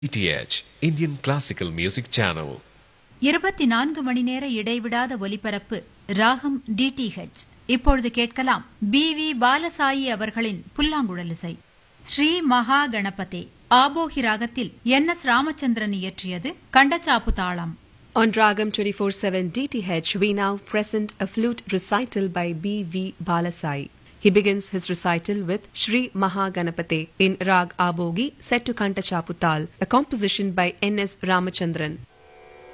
DTH Indian Classical Music Channel. இருபத்தி நான்கு மணி நேர இடைவிடாத ஒலிபரப்பு ராகம் டிடிஹெச் இப்பொழுது கேட்கலாம் பி வி பாலசாயி அவர்களின் புல்லாங்குழல் இசை ஸ்ரீ மகா கணபதே ஆபோகி ராகத்தில் என் எஸ் ராமச்சந்திரன் இயற்றியது கண்டச்சாப்பு தாளம் On Dragam 24-7 DTH, we now present a flute recital by B.V. Balasai. He begins his recital with Shri Mahaganapate in Rag Abogi set to Kanta Chaputal, a composition by N.S. Ramachandran.